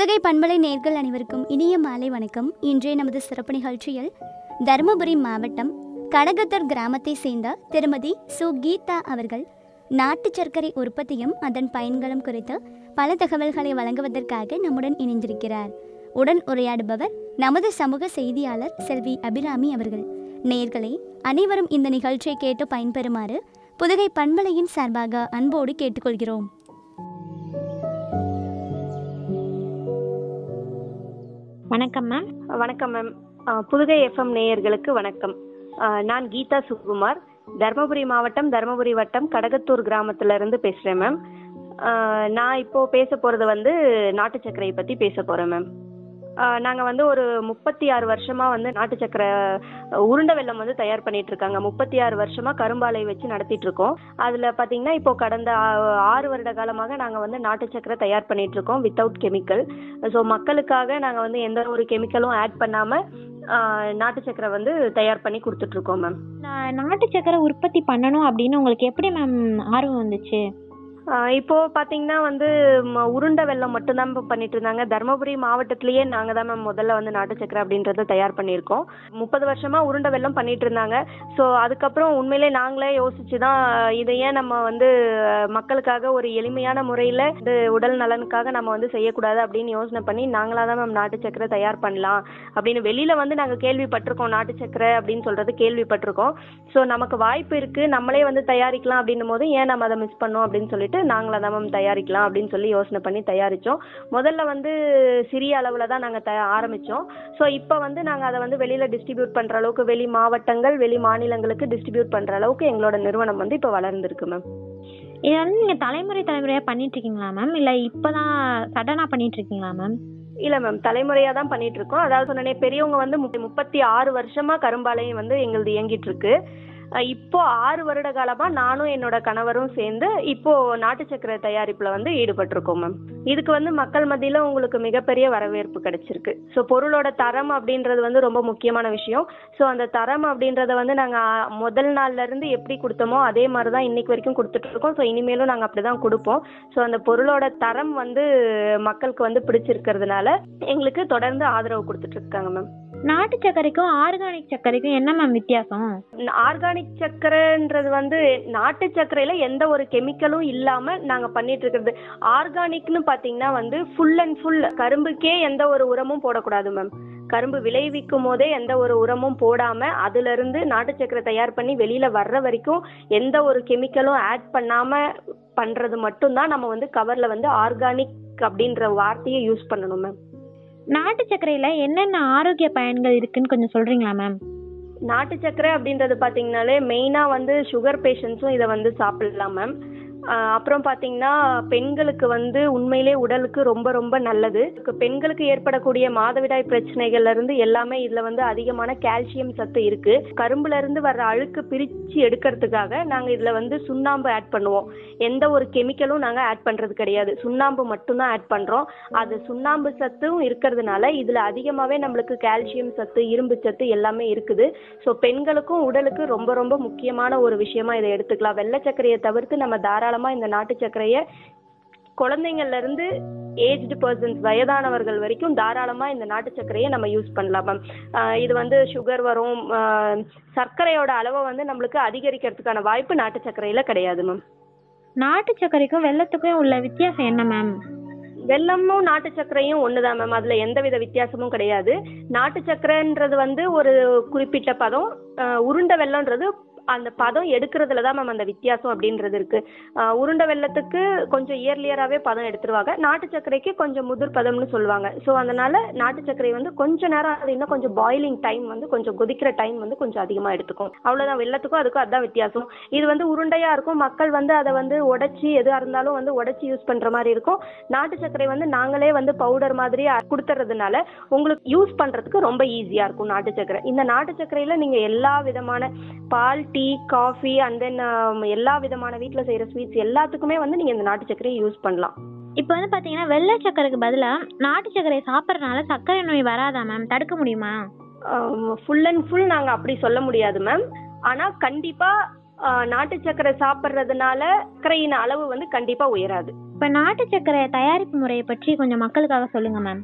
புதுகை பண்பலை நேர்கள் அனைவருக்கும் இனிய மாலை வணக்கம் இன்றைய நமது சிறப்பு நிகழ்ச்சியில் தருமபுரி மாவட்டம் கடகத்தர் கிராமத்தை சேர்ந்த திருமதி சு கீதா அவர்கள் நாட்டு சர்க்கரை உற்பத்தியும் அதன் பயன்களும் குறித்து பல தகவல்களை வழங்குவதற்காக நம்முடன் இணைந்திருக்கிறார் உடன் உரையாடுபவர் நமது சமூக செய்தியாளர் செல்வி அபிராமி அவர்கள் நேயர்களே அனைவரும் இந்த நிகழ்ச்சியை கேட்டு பயன்பெறுமாறு புதுகை பண்பலையின் சார்பாக அன்போடு கேட்டுக்கொள்கிறோம் வணக்கம் மேம் வணக்கம் மேம் அஹ், புதுகை எஃப்எம் நேயர்களுக்கு வணக்கம் அஹ், நான் கீதா சுகுமார் தருமபுரி மாவட்டம் தருமபுரி வட்டம் கடகத்தூர் கிராமத்துல இருந்து பேசுறேன் மேம் அஹ், நான் இப்போ பேச போறது வந்து நாட்டு சர்க்கரையை பத்தி பேச போறேன் மேம் அஹ், நாங்க வந்து ஒரு முப்பத்தி ஆறு வருஷமா வந்து நாட்டு சர்க்கரை அஹ், உருண்டை வெல்லம் வந்து தயார் பண்ணிட்டு இருக்காங்க முப்பத்தி ஆறு வருஷமா கரும்பாலை வச்சு நடத்திட்டு இருக்கோம் அதுல பாத்தீங்கன்னா இப்போ கடந்த ஆ- ஆறு வருட காலமாக நாங்க வந்து நாட்டு சர்க்கரை தயார் பண்ணிட்டு இருக்கோம் வித்தவுட் கெமிக்கல் ஸோ மக்களுக்காக நாங்க வந்து எந்த ஒரு கெமிக்கலும் ஆட் பண்ணாம ஆஹ், நாட்டு சர்க்கரை வந்து தயார் பண்ணி கொடுத்துட்டு இருக்கோம் மேம் நான் நாட்டு சக்கரை உற்பத்தி பண்ணணும் அப்படின்னு உங்களுக்கு எப்படி மேம் ஆர்வம் வந்துச்சு ஆஹ், இப்போ பாத்தீங்கன்னா வந்து ம, உருண்டை வெல்லம் மட்டும்தான் இப்ப பண்ணிட்டு இருந்தாங்க தருமபுரி மாவட்டத்திலேயே நாங்க தான் மேம் முதல்ல வந்து நாட்டு சர்க்கரை அப்படின்றத தயார் பண்ணியிருக்கோம் முப்பது வருஷமா உருண்டை வெல்லம் பண்ணிட்டு இருந்தாங்க ஸோ அதுக்கப்புறம் உண்மையிலே நாங்களே யோசிச்சு தான் இதை ஏன் நம்ம வந்து அஹ், மக்களுக்காக ஒரு எளிமையான முறையில் இது உடல் நலனுக்காக நம்ம வந்து செய்யக்கூடாது அப்படின்னு யோசனை பண்ணி நாங்களாக தான் மேம் நாட்டு சர்க்கரை தயார் பண்ணலாம் அப்படின்னு வெளியில் வந்து நாங்கள் கேள்விப்பட்டிருக்கோம் நாட்டு சர்க்கரை அப்படின்னு சொல்கிறது கேள்விப்பட்டிருக்கோம் ஸோ நமக்கு வாய்ப்பு இருக்குது நம்மளே வந்து தயாரிக்கலாம் அப்படின்னும் போது ஏன் நம்ம அதை மிஸ் பண்ணோம் அப்படின்னு சொல்லிட்டு நாங்களாக தான் மேம் தயாரிக்கலாம் அப்படின்னு சொல்லி யோசனை பண்ணி தயாரித்தோம் முதல்ல வந்து சிறிய அளவில் தான் நாங்கள் த ஆரம்பித்தோம் ஸோ இப்போ வந்து நாங்கள் அதை வந்து வெளியில் டிஸ்ட்ரிபியூட் பண்ணுற அளவுக்கு வெளி மாவட்டங்கள் வெளி மாநிலங்களுக்கு டிஸ்ட்ரிபியூட் பண்ணுற அளவுக்கு எங்களோட நிறுவனம் வந்து இப்போ வளர்ந்துருக்கு மேம் இது வந்து நீங்க தலைமுறை தலைமுறையா பண்ணிட்டு இருக்கீங்களா மேம் இல்ல இப்பதான் சடனா பண்ணிட்டு இருக்கீங்களா மேம் இல்லை மேம் தலைமுறையாக தான் பண்ணிட்டு இருக்கோம் அதாவது சொன்னனே பெரியவங்க வந்து முப்ப- முப்பத்தி ஆறு வருஷமா கரும்பாலையும் வந்து எங்களுது இயங்கிட்டு இருக்கு அஹ் இப்போ ஆறு வருட காலமா நானும் என்னோட கணவரும் சேர்ந்து இப்போ நாட்டு சக்கரை தயாரிப்புல வந்து ஈடுபட்டிருக்கோம் மேம் இதுக்கு வந்து மக்கள் மத்தியில உங்களுக்கு மிகப்பெரிய வரவேற்பு கிடைச்சிருக்கு ஸோ பொருளோட தரம் அப்படின்றது வந்து ரொம்ப முக்கியமான விஷயம் ஸோ அந்த தரம் அப்படின்றத வந்து நாங்க ஆ, முதல் நாள்ல இருந்து எப்படி கொடுத்தோமோ அதே மாதிரி தான் இன்னைக்கு வரைக்கும் கொடுத்துட்டு இருக்கோம் ஸோ இனிமேலும் நாங்க அப்படிதான் கொடுப்போம் ஸோ அந்த பொருளோட தரம் வந்து மக்களுக்கு வந்து பிடிச்சிருக்கிறதுனால எங்களுக்கு தொடர்ந்து ஆதரவு கொடுத்துட்டு இருக்காங்க மேம் நாட்டு சர்க்கரைக்கும் ஆர்கானிக் சர்க்கரைக்கும் என்ன மேம் வித்தியாசம் ஆர்கானிக் சர்க்கரைன்றது வந்து நாட்டு சர்க்கரையில எந்த ஒரு கெமிக்கலும் இல்லாம நாங்க பண்ணிட்டு இருக்கிறது ஆர்கானிக்னு பாத்தீங்கன்னா வந்து ஃபுல் அண்ட் ஃபுல் கரும்புக்கே எந்த ஒரு உரமும் போடக்கூடாது மேம் கரும்பு விளைவிக்கும் போதே எந்த ஒரு உரமும் போடாம அதுல இருந்து நாட்டு சர்க்கரை தயார் பண்ணி வெளியில வர்ற வரைக்கும் எந்த ஒரு கெமிக்கலும் ஆட் பண்ணாம பண்றது மட்டும்தான் நம்ம வந்து கவர்ல வந்து ஆர்கானிக் அப்படின்ற வார்த்தையை யூஸ் பண்ணணும் மேம் நாட்டு சர்க்கரையில என்னென்ன ஆரோக்கிய பயன்கள் இருக்குன்னு கொஞ்சம் சொல்றீங்களா மேம் நாட்டு சர்க்கரை அப்படின்றது பார்த்தீங்கனாலே மெயினாக வந்து சுகர் பேஷண்ட்ஸும் இதை வந்து சாப்பிடலாம் மேம் ஆஹ் அப்புறம் பார்த்தீங்கன்னா பெண்களுக்கு வந்து உண்மையிலே உடலுக்கு ரொம்ப ரொம்ப நல்லது இதுக்கு பெண்களுக்கு ஏற்படக்கூடிய மாதவிடாய் பிரச்சனைகள்ல இருந்து எல்லாமே இதுல வந்து அதிகமான கால்சியம் சத்து இருக்கு கரும்புல இருந்து வர்ற அழுக்கு பிரிச்சு எடுக்கிறதுக்காக நாங்க இதுல வந்து சுண்ணாம்பு ஆட் பண்ணுவோம் எந்த ஒரு கெமிக்கலும் நாங்க ஆட் பண்றது கிடையாது சுண்ணாம்பு மட்டும்தான் ஆட் பண்றோம் அது சுண்ணாம்பு சத்தும் இருக்கிறதுனால இதுல அதிகமாவே நம்மளுக்கு கால்சியம் சத்து இரும்பு சத்து எல்லாமே இருக்குது ஸோ பெண்களுக்கும் உடலுக்கு ரொம்ப ரொம்ப முக்கியமான ஒரு விஷயமா இதை எடுத்துக்கலாம் வெள்ளை சர்க்கரையை தவிர்த்து நம்ம தாராளமா இந்த நாட்டு சர்க்கரையை குழந்தைங்கள்ல இருந்து ஏஜ்டு பர்சன்ஸ் வயதானவர்கள் வரைக்கும் தாராளமா இந்த நாட்டு சர்க்கரையை நம்ம யூஸ் பண்ணலாம் மேம் இது வந்து சுகர் வரும் ஆஹ் சர்க்கரையோட அளவை வந்து நம்மளுக்கு அதிகரிக்கிறதுக்கான வாய்ப்பு நாட்டு சர்க்கரையில கிடையாது மேம் நாட்டு சர்க்கரைக்கும் வெள்ளத்துக்கும் உள்ள வித்தியாசம் என்ன மேம் வெல்லமும் நாட்டு சர்க்கரையும் ஒண்ணுதான் மேம் அதுல எந்தவித வித்தியாசமும் கிடையாது நாட்டு சர்க்கரைன்றது வந்து ஒரு குறிப்பிட்ட பதம் அஹ் உருண்டை வெல்லம்ன்றது அந்த பதம் எடுக்கிறதுல தான் மேம் அந்த வித்தியாசம் அப்படின்றது இருக்கு அஹ் உருண்டை வெல்லத்துக்கு கொஞ்சம் இயர்லியராகவே பதம் எடுத்துருவாங்க நாட்டு சர்க்கரைக்கு கொஞ்சம் முதிர் பதம்னு சொல்லுவாங்க ஸோ அதனால நாட்டு சர்க்கரை வந்து கொஞ்ச நேரம் அது இன்னும் கொஞ்சம் பாயிலிங் டைம் வந்து கொஞ்சம் கொதிக்கிற டைம் வந்து கொஞ்சம் அதிகமாக எடுத்துக்கும் அவ்வளோதான் வெல்லத்துக்கும் அதுக்கும் அதுதான் வித்தியாசம் இது வந்து உருண்டையா இருக்கும் மக்கள் வந்து அதை வந்து உடைச்சி எதுவாக இருந்தாலும் வந்து உடைச்சி யூஸ் பண்ற மாதிரி இருக்கும் நாட்டு சர்க்கரை வந்து நாங்களே வந்து பவுடர் மாதிரி அ- கொடுத்துறதுனால உங்களுக்கு யூஸ் பண்றதுக்கு ரொம்ப ஈஸியா இருக்கும் நாட்டு சர்க்கரை இந்த நாட்டு சர்க்கரையில நீங்க எல்லா விதமான பால் டீ காஃபி அண்ட் தென் எல்லா விதமான வீட்ல செய்யற ஸ்வீட்ஸ் எல்லாத்துக்குமே வந்து நீங்க இந்த நாட்டு சர்க்கரையை யூஸ் பண்ணலாம் இப்போ வந்து பாத்தீங்கன்னா வெள்ளை சர்க்கரைக்கு பதிலா நாட்டு சர்க்கரை சாப்பிட்றதுனால சர்க்கரை நோய் வராதா மேம் தடுக்க முடியுமா ஃபுல் அண்ட் ஃபுல் நாங்க அப்படி சொல்ல முடியாது மேம் ஆனா கண்டிப்பா ஆஹ் நாட்டு சக்கரை சாப்பிட்றதுனால சர்க்கரையின் அளவு வந்து கண்டிப்பா உயராது இப்போ நாட்டு சக்கரை தயாரிப்பு முறையை பற்றி கொஞ்சம் மக்களுக்காக சொல்லுங்க மேம்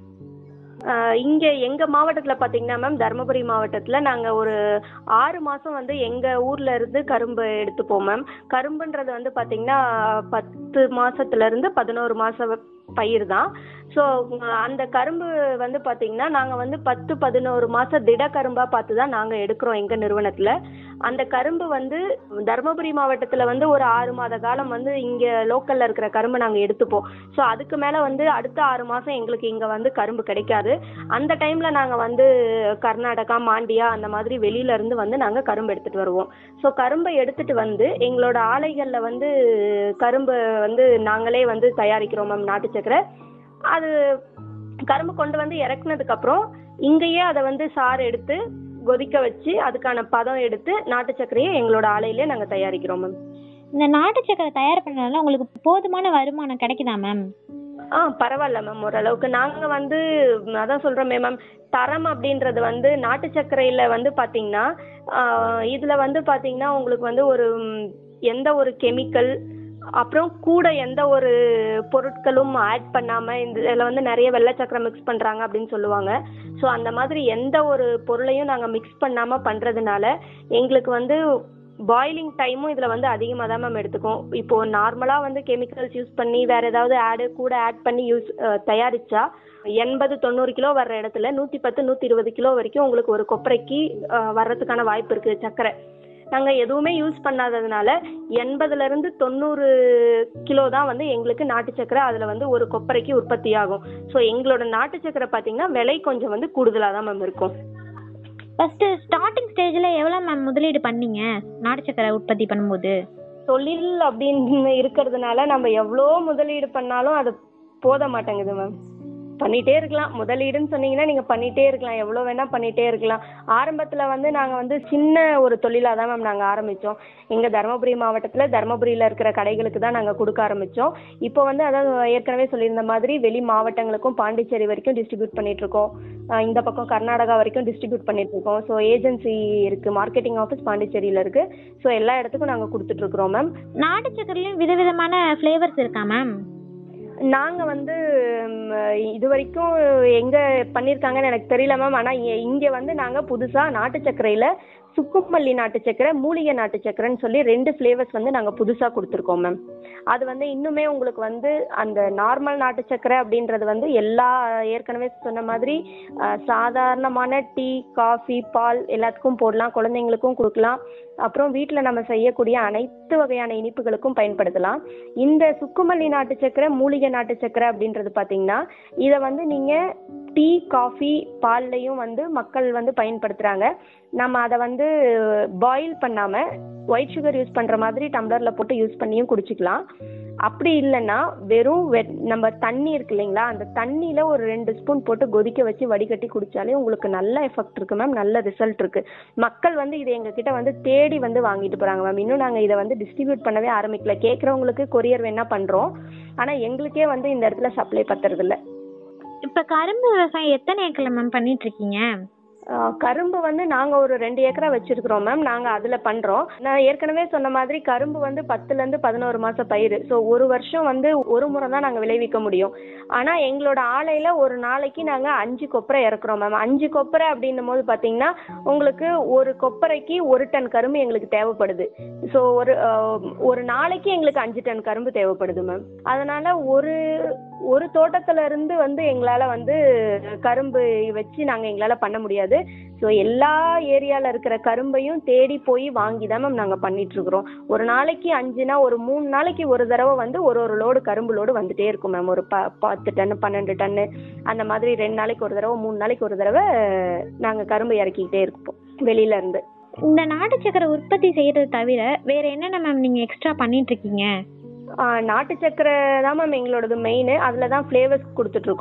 ஆஹ் இங்க எங்க மாவட்டத்துல பாத்தீங்கன்னா மேம் தருமபுரி மாவட்டத்துல நாங்க ஒரு ஆறு மாசம் வந்து எங்க ஊர்ல இருந்து கரும்பு எடுத்துப்போம் மேம் கரும்புன்றது வந்து பாத்தீங்கன்னா பத்து மாசத்துல இருந்து பதினோரு மாச பயிர் தான் ஸோ அந்த கரும்பு வந்து பாத்தீங்கன்னா நாங்க வந்து பத்து பதினோரு மாசம் திட கரும்பா பார்த்து தான் நாங்க எடுக்கிறோம் எங்க நிறுவனத்துல அந்த கரும்பு வந்து தருமபுரி மாவட்டத்துல வந்து ஒரு ஆறு மாத காலம் வந்து இங்க லோக்கல்ல இருக்கிற கரும்பு நாங்க எடுத்துப்போம் ஸோ அதுக்கு மேல வந்து அடுத்த ஆறு மாசம் எங்களுக்கு இங்க வந்து கரும்பு கிடைக்காது அந்த டைம்ல நாங்க வந்து கர்நாடகா மாண்டியா அந்த மாதிரி வெளியில இருந்து வந்து நாங்க கரும்பு எடுத்துட்டு வருவோம் ஸோ கரும்பை எடுத்துட்டு வந்து எங்களோட ஆலைகள்ல வந்து கரும்பு வந்து நாங்களே வந்து தயாரிக்கிறோம் மேம் நாட்டு சக்கரை அது கரும்பு கொண்டு வந்து இறக்குனதுக்கு அப்புறம் இங்கேயே அதை வந்து சாறு எடுத்து கொதிக்க வச்சு அதுக்கான பதம் எடுத்து நாட்டு சர்க்கரையை எங்களோட ஆலையிலே நாங்க தயாரிக்கிறோம் மேம் இந்த நாட்டு சக்கரை தயார் பண்ணனால உங்களுக்கு போதுமான வருமானம் கிடைக்குதா மேம் ஆ பரவாயில்ல மேம் ஓரளவுக்கு நாங்க வந்து ம், அதான் சொல்றோமே மேம் தரம் அப்படின்றது வந்து நாட்டு சர்க்கரையில வந்து பாத்தீங்கன்னா ஆ, இதுல வந்து பாத்தீங்கன்னா உங்களுக்கு வந்து ஒரு ம், எந்த ஒரு கெமிக்கல் அப்புறம் கூட எந்த ஒரு பொருட்களும் ஆட் பண்ணாம இந்த இதில் வந்து நிறைய வெள்ளை சக்கரை மிக்ஸ் பண்றாங்க அப்படின்னு சொல்லுவாங்க ஸோ அந்த மாதிரி எந்த ஒரு பொருளையும் நாங்க மிக்ஸ் பண்ணாம பண்றதுனால எங்களுக்கு வந்து பாயிலிங் டைமும் இதில் வந்து அதிகமாக தான் மேம் எடுத்துக்கும் இப்போ நார்மலாக வந்து கெமிக்கல்ஸ் யூஸ் பண்ணி வேற ஏதாவது ஆடு கூட ஆட் பண்ணி யூஸ் தயாரிச்சா எண்பது தொண்ணூறு கிலோ வர்ற இடத்துல நூற்றி பத்து நூற்றி இருபது கிலோ வரைக்கும் உங்களுக்கு ஒரு கொப்பரைக்கு அஹ், வர்றதுக்கான வாய்ப்பு இருக்குது சர்க்கரை நாங்கள் எதுவுமே யூஸ் பண்ணாததுனால எண்பதுலேருந்து தொண்ணூறு கிலோ தான் வந்து எங்களுக்கு நாட்டு சர்க்கரை அதில் வந்து ஒரு கொப்பரைக்கு உற்பத்தி ஆகும் ஸோ எங்களோட நாட்டு சர்க்கரை பார்த்தீங்கன்னா விலை கொஞ்சம் வந்து கூடுதலாக தான் மேம் இருக்கும் ஃபர்ஸ்ட் ஸ்டார்டிங் ஸ்டேஜ்ல எவ்வளோ மேம் முதலீடு பண்ணீங்க நாட்டு சக்கரை உற்பத்தி பண்ணும்போது தொழில் அப்படின்னு இருக்கிறதுனால நம்ம எவ்வளோ முதலீடு பண்ணாலும் அது போத மாட்டேங்குது மேம் பண்ணிட்டே இருக்கலாம் முதலீடுன்னு சொன்னீங்கன்னா நீங்கள் பண்ணிட்டே இருக்கலாம் எவ்வளோ வேணால் பண்ணிட்டே இருக்கலாம் ஆரம்பத்தில் வந்து நாங்கள் வந்து சின்ன ஒரு தொழிலாக தான் மேம் நாங்கள் ஆரம்பித்தோம் எங்கள் தருமபுரி மாவட்டத்தில் தருமபுரியில் இருக்கிற கடைகளுக்கு தான் நாங்கள் கொடுக்க ஆரம்பித்தோம் இப்போ வந்து அதாவது ஏற்கனவே சொல்லியிருந்த மாதிரி வெளி மாவட்டங்களுக்கும் பாண்டிச்சேரி வரைக்கும் டிஸ்ட்ரிபியூட் பண்ணிட்டு இருக்கோம் ஆஹ் இந்த பக்கம் கர்நாடகா வரைக்கும் டிஸ்ட்ரிபியூட் பண்ணிட்டு இருக்கோம் ஸோ ஏஜென்சி இருக்குது மார்க்கெட்டிங் ஆஃபீஸ் பாண்டிச்சேரியில் இருக்குது ஸோ எல்லா இடத்துக்கும் நாங்கள் கொடுத்துட்ருக்குறோம் மேம் நாட்டு சக்கரையிலும் விதவிதமான ஃப்ளேவர்ஸ் இருக்கா மேம் நாங்கள் வந்து ம், இது வரைக்கும் எங்கே பண்ணியிருக்காங்கன்னு எனக்கு தெரியல மேம் ஆனால் இங்கே வந்து நாங்கள் புதுசாக நாட்டு சர்க்கரையில் சுக்குமல்லி நாட்டு சர்க்கரை மூலிகை நாட்டு சர்க்கரைன்னு சொல்லி ரெண்டு ஃப்ளேவர்ஸ் வந்து நாங்கள் புதுசாக கொடுத்துருக்கோம் மேம் அது வந்து இன்னுமே உங்களுக்கு வந்து அந்த நார்மல் நாட்டு சர்க்கரை அப்படின்றது வந்து எல்லா ஏற்கனவே சொன்ன மாதிரி அஹ், சாதாரணமான டீ காஃபி பால் எல்லாத்துக்கும் போடலாம் குழந்தைங்களுக்கும் கொடுக்கலாம் அப்புறம் வீட்டில் நம்ம செய்யக்கூடிய அனைத்து வகையான இனிப்புகளுக்கும் பயன்படுத்தலாம் இந்த சுக்குமல்லி நாட்டு சக்கரை மூலிகை நாட்டு சக்கரை அப்படின்றது பார்த்தீங்கன்னா இதை வந்து நீங்கள் டீ காஃபி பால்லையும் வந்து மக்கள் வந்து பயன்படுத்துகிறாங்க நம்ம அதை வந்து பாயில் பண்ணாமல் ஒயிட் சுகர் யூஸ் பண்ணுற மாதிரி டம்ளரில் போட்டு யூஸ் பண்ணியும் குடிச்சிக்கலாம் அப்படி இல்லைன்னா வெறும் வெ நம்ம தண்ணி இருக்கு இல்லைங்களா அந்த தண்ணியில் ஒரு ரெண்டு ஸ்பூன் போட்டு கொதிக்க வச்சு வடிகட்டி குடித்தாலே உங்களுக்கு நல்ல எஃபெக்ட் இருக்குது மேம் நல்ல ரிசல்ட் இருக்குது மக்கள் வந்து இதை எங்ககிட்ட வந்து தேடி வந்து வாங்கிட்டு போகிறாங்க மேம் இன்னும் நாங்கள் இதை வந்து டிஸ்ட்ரிபியூட் பண்ணவே ஆரம்பிக்கல கேட்குறவங்களுக்கு கொரியர் வேணா பண்ணுறோம் ஆனால் எங்களுக்கே வந்து இந்த இடத்துல சப்ளை பத்துறதில்ல இப்போ கரும்பு விவசாயம் எத்தனை ஏக்கர்ல மேம் பண்ணிட்டு இருக்கீங்க ஆஹ் கரும்பு வந்து நாங்கள் ஒரு ரெண்டு ஏக்கரா வச்சிருக்கிறோம் மேம் நாங்கள் அதில் பண்ணுறோம் நான் ஏற்கனவே சொன்ன மாதிரி கரும்பு வந்து பத்துலேருந்து பதினோரு மாதம் பயிர் ஸோ ஒரு வருஷம் வந்து ஒரு முறை தான் நாங்கள் விளைவிக்க முடியும் ஆனால் எங்களோட ஆலையில் ஒரு நாளைக்கு நாங்கள் அஞ்சு கொப்பரை இறக்குறோம் மேம் அஞ்சு கொப்பரை அப்படின்னும் போது பார்த்தீங்கன்னா உங்களுக்கு ஒரு கொப்பரைக்கு ஒரு டன் கரும்பு எங்களுக்கு தேவைப்படுது ஸோ ஒரு ஆஹ், ஒரு நாளைக்கு எங்களுக்கு அஞ்சு டன் கரும்பு தேவைப்படுது மேம் அதனால ஒரு ஒரு தோட்டத்துல இருந்து வந்து எங்களால வந்து கரும்பு வச்சு நாங்க எங்களால பண்ண முடியாது ஸோ எல்லா ஏரியால இருக்கிற கரும்பையும் தேடி போய் வாங்கி தான் மேம் நாங்க பண்ணிட்டு இருக்கிறோம் ஒரு நாளைக்கு அஞ்சுனா ஒரு மூணு நாளைக்கு ஒரு தடவை வந்து ஒரு ஒரு லோடு கரும்பு லோடு வந்துட்டே இருக்கும் மேம் ஒரு ப பத்து டன்னு பன்னெண்டு டன்னு அந்த மாதிரி ரெண்டு நாளைக்கு ஒரு தடவை மூணு நாளைக்கு ஒரு தடவை நாங்க கரும்பு இறக்கிக்கிட்டே இருப்போம் வெளியில இருந்து இந்த நாட்டு சக்கரை உற்பத்தி செய்யறது தவிர வேற என்னென்ன மேம் நீங்க எக்ஸ்ட்ரா பண்ணிட்டு இருக்கீங்க ஆ, நாட்டு சக்கரை தான் மேம் எங்களோடது மெயின் அதில் தான் ஃப்ளேவர்ஸ் கொடுத்துட்ருக்கோம்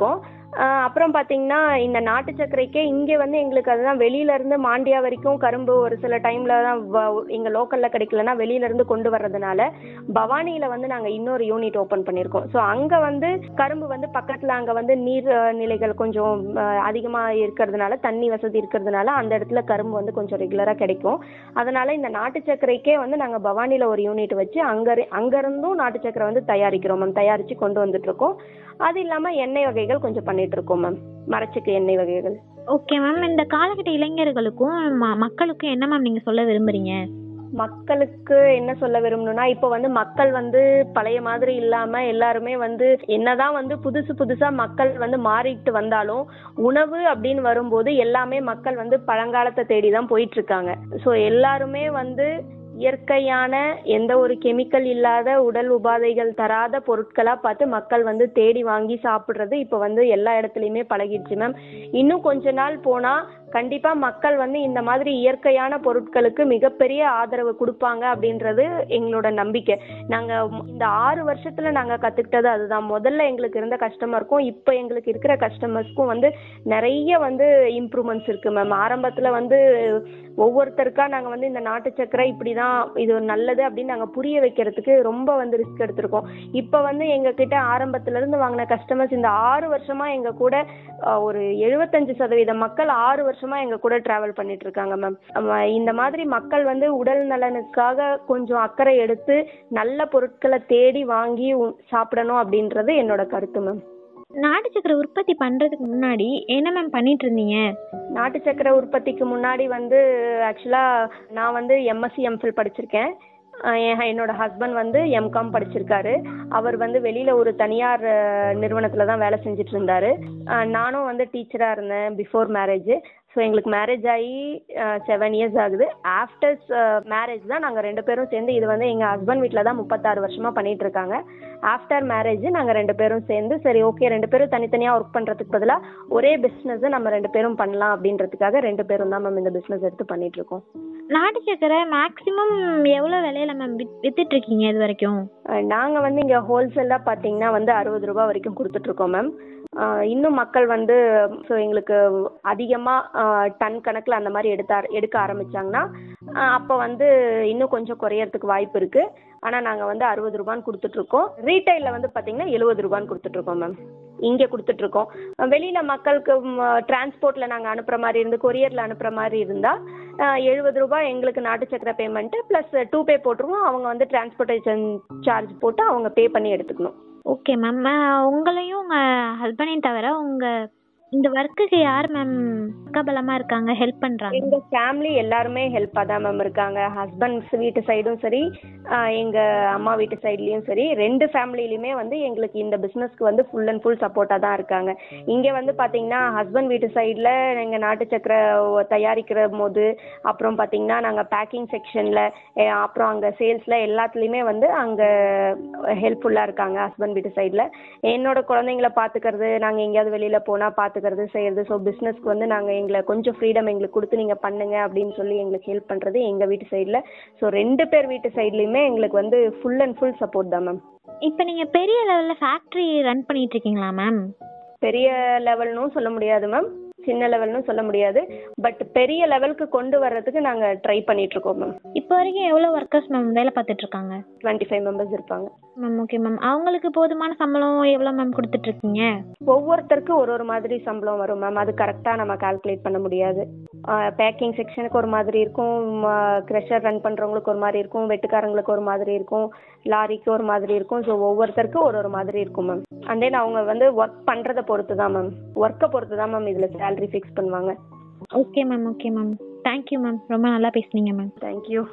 ஆஹ் அப்புறம் பார்த்தீங்கன்னா இந்த நாட்டு சர்க்கரைக்கே இங்கே வந்து எங்களுக்கு அதுதான் வெளியில இருந்து மாண்டியா வரைக்கும் கரும்பு ஒரு சில டைம்ல தான் வ- இங்க லோக்கல்ல கிடைக்கலன்னா வெளியில இருந்து கொண்டு வர்றதுனால பவானியில வந்து நாங்க இன்னொரு யூனிட் ஓபன் பண்ணியிருக்கோம் ஸோ அங்க வந்து கரும்பு வந்து பக்கத்துல அங்க வந்து நீர் அஹ், நிலைகள் கொஞ்சம் அஹ், அதிகமா இருக்கிறதுனால தண்ணி வசதி இருக்கிறதுனால அந்த இடத்துல கரும்பு வந்து கொஞ்சம் ரெகுலரா கிடைக்கும் அதனால இந்த நாட்டு சர்க்கரைக்கே வந்து நாங்க பவானியில ஒரு யூனிட் வச்சு அங்க இரு- அங்க இருந்தும் நாட்டு சர்க்கரை வந்து தயாரிக்கிறோம் மேம் தயாரிச்சு கொண்டு வந்துட்டு இருக்கோம் அது இல்லாம எண்ணெய் வகைகள் கொஞ்சம் பண்ணிட்டு இருக்கோம் மேம் மரச்செக்கு எண்ணெய் வகைகள் ஓகே மேம் இந்த காலகட்ட இளைஞர்களுக்கும் ம- மக்களுக்கும் என்ன மேம் நீங்க சொல்ல விரும்புறீங்க மக்களுக்கு என்ன சொல்ல விரும்பணும்னா இப்போ வந்து மக்கள் வந்து பழைய மாதிரி இல்லாம எல்லாருமே வந்து என்னதான் வந்து புதுசு புதுசா மக்கள் வந்து மாறிட்டு வந்தாலும் உணவு அப்படின்னு வரும்போது எல்லாமே மக்கள் வந்து பழங்காலத்தை தேடி தான் போயிட்டு இருக்காங்க ஸோ எல்லாருமே வந்து இயற்கையான எந்த ஒரு கெமிக்கல் இல்லாத உடல் உபாதைகள் தராத பொருட்களா பார்த்து மக்கள் வந்து தேடி வாங்கி சாப்பிடுறது இப்போ வந்து எல்லா இடத்துலையுமே பழகிடுச்சு மேம் இன்னும் கொஞ்ச நாள் போனா கண்டிப்பா மக்கள் வந்து இந்த மாதிரி இயற்கையான பொருட்களுக்கு மிகப்பெரிய ஆதரவு கொடுப்பாங்க அப்படின்றது எங்களோட நம்பிக்கை நாங்க இந்த ஆறு வருஷத்துல நாங்க கத்துக்கிட்டது அதுதான் முதல்ல எங்களுக்கு இருந்த கஸ்டமருக்கும் இப்போ எங்களுக்கு இருக்கிற கஸ்டமர்ஸ்க்கும் வந்து நிறைய வந்து இம்ப்ரூவ்மெண்ட்ஸ் இருக்கு மேம் ஆரம்பத்துல வந்து ஒவ்வொருத்தருக்கா நாங்க வந்து இந்த நாட்டு சக்கரை இப்படிதான் இது ஒரு நல்லது அப்படின்னு நாங்க புரிய வைக்கிறதுக்கு ரொம்ப வந்து ரிஸ்க் எடுத்திருக்கோம் இப்போ வந்து எங்க கிட்ட ஆரம்பத்துல இருந்து வாங்கின கஸ்டமர்ஸ் இந்த ஆறு வருஷமா எங்க கூட அஹ், ஒரு எழுபத்தஞ்சு சதவீத மக்கள் ஆறு வருஷமா எங்க கூட டிராவல் பண்ணிட்டு இருக்காங்க மேம் இந்த மாதிரி மக்கள் வந்து உடல் நலனுக்காக கொஞ்சம் அக்கறை எடுத்து நல்ல பொருட்களை தேடி வாங்கி உ- சாப்பிடணும் அப்படின்றது என்னோட கருத்து மேம் நாட்டு சக்கரை உற்பத்தி பண்றதுக்கு முன்னாடி என்ன மேம் பண்ணிட்டு இருந்தீங்க நாட்டு சக்கரை உற்பத்திக்கு முன்னாடி வந்து ஆக்சுவலாக நான் வந்து எம்எஸ்சி எம்ஃபில் படிச்சிருக்கேன் அஹ் என் என்னோட ஹஸ்பண்ட் வந்து எம்காம் படிச்சிருக்காரு அவர் வந்து வெளியில் ஒரு தனியார் நிறுவனத்தில் தான் வேலை செஞ்சுட்டு இருந்தாரு அஹ் நானும் வந்து டீச்சராக இருந்தேன் பிஃபோர் மேரேஜ் ஸோ எங்களுக்கு மேரேஜ் ஆகி செவன் இயர்ஸ் ஆகுது ஆஃப்டர் மேரேஜ் தான் நாங்கள் ரெண்டு பேரும் சேர்ந்து இது வந்து எங்கள் ஹஸ்பண்ட் வீட்டில் தான் முப்பத்தாறு வருஷமாக பண்ணிட்டு இருக்காங்க ஆஃப்டர் மேரேஜ் நாங்கள் ரெண்டு பேரும் சேர்ந்து சரி ஓகே ரெண்டு பேரும் தனித்தனியாக ஒர்க் பண்ணுறதுக்கு பதிலாக ஒரே பிஸ்னஸை நம்ம ரெண்டு பேரும் பண்ணலாம் அப்படின்றதுக்காக ரெண்டு பேரும் தான் மேம் இந்த பிஸ்னஸ் எடுத்து பண்ணிட்டு இருக்கோம் நாட்டு சக்கரை மேக்ஸிமம் எவ்வளவு விலையில மேம் வித்துட்டு இருக்கீங்க இது வரைக்கும் அஹ் நாங்க வந்து இங்க ஹோல்சேலா பாத்தீங்கன்னா வந்து அறுபது ரூபாய் வரைக்கும் கொடுத்துட்டு இருக்கோம் மேம் இன்னும் மக்கள் வந்து ஸோ எங்களுக்கு அதிகமா அஹ், டன் கணக்குல அந்த மாதிரி எடுத்த எடுக்க ஆரம்பிச்சாங்கன்னா அஹ், அப்போ வந்து இன்னும் கொஞ்சம் குறையறதுக்கு வாய்ப்பு இருக்கு ஆனா நாங்க வந்து அறுபது ரூபான்னு கொடுத்துட்டு இருக்கோம் ரீட்டைல்ல வந்து பாத்தீங்கன்னா எழுபது ரூபான்னு கொடுத்துட்டு இருக்கோம் மேம் இங்கே கொடுத்துட்டு இருக்கோம் அஹ் வெளியில மக்களுக்கு டிரான்ஸ்போர்ட்ல நாங்க அனுப்புற மாதிரி இருந்து கொரியர்ல அனுப்புற மாதிரி இருந்தா எழுபது ரூபாய் எங்களுக்கு நாட்டு சக்கரை பேமெண்ட் ப்ளஸ் டூ பே போட்டுருவோம் அவங்க வந்து டிரான்ஸ்போர்ட்டேஷன் சார்ஜ் போட்டு அவங்க பே பண்ணி எடுத்துக்கணும் ஓகே மேம் உங்களையும் உங்க ஹஸ்பண்டையும் தவிர உங்க இந்த ஒர்க்குக்கு யார் மேம் பக்கபலமா இருக்காங்க ஹெல்ப் பண்றாங்க எங்க ஃபேமிலி எல்லாருமே ஹெல்ப்பாக தான் மேம் இருக்காங்க ஹஸ்பண்ட்ஸ் வீட்டு சைடும் சரி ஆஹ் எங்க அம்மா வீட்டு சைட்லயும் சரி ரெண்டு ஃபேமிலிலையுமே வந்து எங்களுக்கு இந்த பிசினஸ்க்கு வந்து ஃபுல் அண்ட் ஃபுல் சப்போர்ட்டாக தான் இருக்காங்க இங்க வந்து பாத்தீங்கன்னா ஹஸ்பண்ட் வீட்டு சைடில் எங்க நாட்டு சக்கரை தயாரிக்கிற போது அப்புறம் பாத்தீங்கன்னா நாங்க பேக்கிங் செக்ஷன்ல அப்புறம் அங்க சேல்ஸ்ல எல்லாத்துலயுமே வந்து அங்க ஹெல்ப்ஃபுல்லா இருக்காங்க ஹஸ்பண்ட் வீட்டு சைடில் என்னோட குழந்தைங்கள பாத்துக்கிறது நாங்க எங்கேயாவது வெளியில போனா பாத்துக்கிறது செய்யறது ஸோ பிசினஸ்க்கு வந்து நாங்க எங்களை கொஞ்சம் ஃப்ரீடம் எங்களுக்கு கொடுத்து நீங்க பண்ணுங்க அப்படின்னு சொல்லி எங்களுக்கு ஹெல்ப் பண்றது எங்க வீட்டு சைடில் ஸோ ரெண்டு பேர் வீட்டு சைட்லயுமே எங்களுக்கு வந்து ஃபுல் அண்ட் ஃபுல் சப்போர்ட் தான் மேம் இப்போ நீங்க பெரிய லெவல்ல ஃபேக்டரி ரன் பண்ணிட்டு இருக்கீங்களா மேம் பெரிய லெவல்னும் சொல்ல முடியாது மேம் சின்ன லெவல்னு சொல்ல முடியாது பட் பெரிய லெவலுக்கு கொண்டு வர்றதுக்கு நாங்க ட்ரை பண்ணிட்டு இருக்கோம் மேம் இப்போ வரைக்கும் எவ்வளவு ஒர்க்கர்ஸ் மேம் வேலை பார்த்துட்டு இருக்காங்க டுவெண்ட்டி ஃபைவ் மெம்பர்ஸ் இருப்பாங்க மேம் ஓகே மேம் அவங்களுக்கு போதுமான சம்பளம் எவ்வளவு மேம் கொடுத்துட்டு இருக்கீங்க ஒவ்வொருத்தருக்கும் ஒரு ஒரு மாதிரி சம்பளம் வரும் மேம் அது கரெக்டாக நம்ம கால்குலேட் பண்ண முடியாது பேக்கிங் செக்ஷனுக்கு ஒரு மாதிரி இருக்கும் க்ரெஷர் ரன் பண்ணுறவங்களுக்கு ஒரு மாதிரி இருக்கும் வெட்டுக்காரங்களுக்கு ஒரு மாதிரி இருக்கும் லாரிக்கு ஒரு மாதிரி இருக்கும் ஸோ ஒவ்வொருத்தருக்கும் ஒரு ஒரு மாதிரி இருக்கும் மேம் அண்ட் தென் அவங்க வந்து ஒர்க் பண்ணுறதை பொறுத்து தான் மேம் ஒர்க்கை பொறுத்து தான் மேம் இதில் சேலரி ஃபிக்ஸ் பண்ணுவாங்க okay ma'am okay ma'am thank you ma'am ரொம்ப நல்லா பேசுனீங்க மேம் தேங்க்யூ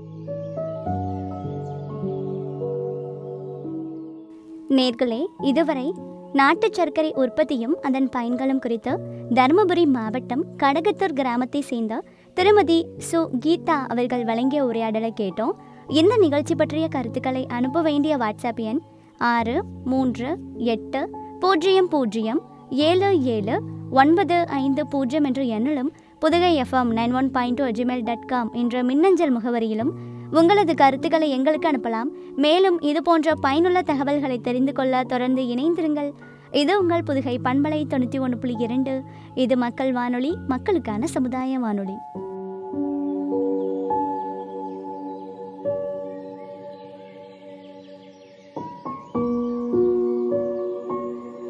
நேர்களே இதுவரை நாட்டு சர்க்கரை உற்பத்தியும் அதன் பயன்களும் குறித்து தருமபுரி மாவட்டம் கடகத்தூர் கிராமத்தை சேர்ந்த திருமதி சு கீதா அவர்கள் வழங்கிய உரையாடலை கேட்டோம் இந்த நிகழ்ச்சி பற்றிய கருத்துக்களை அனுப்ப வேண்டிய வாட்ஸ்அப் எண் ஆறு மூன்று எட்டு பூஜ்ஜியம் பூஜ்ஜியம் ஏழு ஏழு ஒன்பது ஐந்து பூஜ்ஜியம் என்ற எண்ணிலும் Pudugai FM nine one point two Gmail dot com என்ற மின்னஞ்சல் முகவரியிலும் உங்களது கருத்துக்களை எங்களுக்கு அனுப்பலாம் மேலும் இது போன்ற பயனுள்ள தகவல்களை தெரிந்து கொள்ள தொடர்ந்து இணைந்திருங்கள் இது உங்கள் புதுகை பண்பலை தொண்ணூற்றி ஒன்று புள்ளி இரண்டு இது மக்கள் வானொலி மக்களுக்கான சமுதாய வானொலி